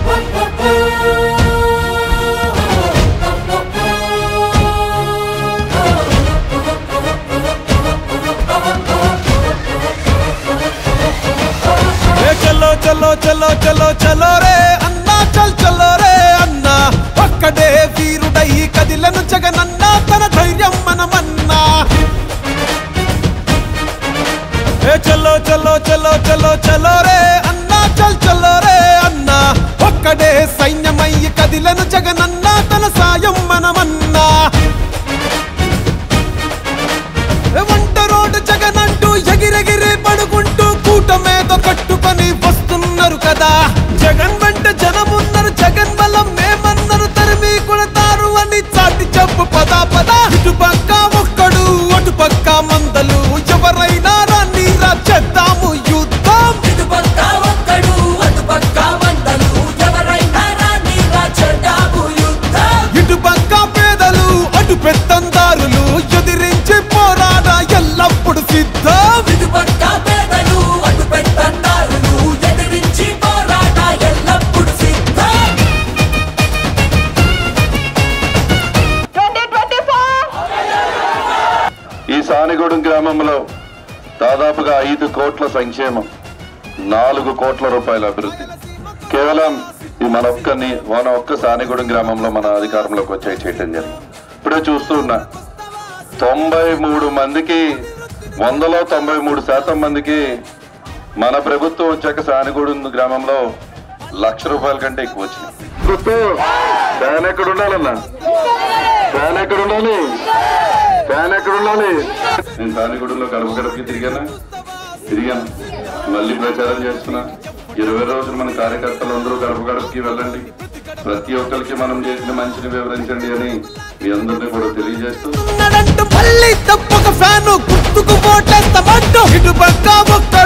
ఏ చలో చలో చలో చలో చలో రే అన్నా చల్ చలో రే అన్నా ఒక్కడే వీరుడై కదిలను జగనన్నా తన ధైర్యం మనమన్నా ఏ చలో చలో చలో చలో చలో రే అన్నా చల్ చలో రే అన్నా ఒక్కడే సైన్యమయ్యి కదిలను జగనన్నా తన సాయం మనమన్నా వంట రోడ్డు జగనంటూ ఎగిరెగిరి పడుకుంటూ కూట మీద కట్టుకొని వస్తున్నారు కదా జగన్ వెంట జనమున్నారు జగన్ బలం మేమన్నారు తరిమి కొడతారు అని చాటి చెప్పు పదా పదా ఇటు పక్క ఒక్కడు అటు పక్క మందలు ఎవరైనా రాని రా చేద్దాము యుద్ధం ఇటు పక్క ఒక్కడు అటు పక్క మంటలు ఎవరైనా రాని రాచడాము యుద్ధం ఇటు పక్క పేదలు అటు పెత్తందారులు ఎదిరించి పోరాడ ఎల్లప్పుడు సిద్ధం ఇటు పక్క పేదలు అటు పెట్టందారులు ఎదిరించి పోరాట ఎల్లప్పుడు సిద్ధం ఈ సానిగూడెం గ్రామంలో దాదాపుగా ఐదు కోట్ల సంక్షేమం నాలుగు కోట్ల రూపాయల అభివృద్ధి కేవలం ఈ మన ఒక్క ని- మన ఒక్క సానిగూడెం గ్రామంలో మన అధికారంలోకి వచ్చాయి చేయటం జరిగింది ఇప్పుడే చూస్తూ ఉన్నా తొంభై మూడు మందికి వందలో తొంభై మూడు శాతం మందికి మన ప్రభుత్వం వచ్చాక సానిగూడెం గ్రామంలో లక్ష రూపాయల కంటే ఎక్కువ వచ్చినాయి గుర్తు ఫ్యాన్ ఎక్కడ ఉండాలన్నా ఫ్యాన్ ఎక్కడ ఉండాలి ఫ్యాన్ ఎక్కడ ఉండాలి నేను సానిగూడెంలో గడప గడపకి తిరిగాను తిరిగాను మళ్ళీ ప్రచారం చేస్తున్నా ఇరవై రోజులు మన కార్యకర్తలు అందరూ గడప గడపకి వెళ్ళండి ప్రతి ఒక్కరికి మనం చేసిన మంచిని వివరించండి అని మీ అందరినీ కూడా తెలియజేస్తూ ఉన్నాడంటూ మళ్ళీ తప్పక ఫ్యాను గుర్తుకు ఓటేస్తామంటూ ఇటు పక్క ఒక్క